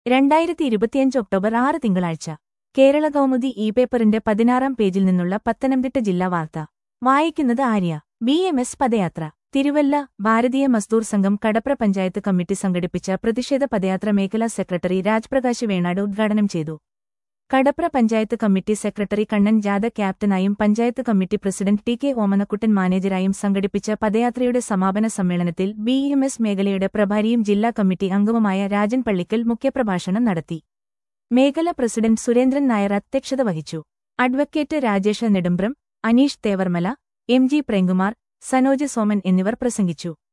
രണ്ടായിരത്തി ഇരുപത്തിയഞ്ച് ഒക്ടോബർ ആറ് തിങ്കളാഴ്ച കേരള കൗമുദി ഇ പേപ്പറിന്റെ പതിനാറാം പേജിൽ നിന്നുള്ള പത്തനംതിട്ട ജില്ലാ വാർത്ത വായിക്കുന്നത് ആര്യ ബി എം എസ് പദയാത്ര തിരുവല്ല ഭാരതീയ മസ്ദൂർ സംഘം കടപ്ര പഞ്ചായത്ത് കമ്മിറ്റി സംഘടിപ്പിച്ച പ്രതിഷേധ പദയാത്ര മേഖലാ സെക്രട്ടറി രാജ്പ്രകാശ് വേണാട് ഉദ്ഘാടനം ചെയ്തു കടപ്ര പഞ്ചായത്ത് കമ്മിറ്റി സെക്രട്ടറി കണ്ണൻ ജാഥ ക്യാപ്റ്റനായും panchayat committee president T K Omanakuttan മാനേജരായും സംഘടിപ്പിച്ച പദയാത്രയുടെ സമാപന സമ്മേളനത്തിൽ ബി എം എസ് മേഖലയുടെ പ്രഭാരിയും ജില്ലാ കമ്മിറ്റി അംഗവുമായ രാജൻ പള്ളിക്കൽ മുഖ്യപ്രഭാഷണം നടത്തി മേഖല പ്രസിഡന്റ് സുരേന്ദ്രൻ നായർ അധ്യക്ഷത വഹിച്ചു advocate Rajesh Nedumbram Aneesh Thevarmala M G Premkumar Sanoj Soman എന്നിവർ പ്രസംഗിച്ചു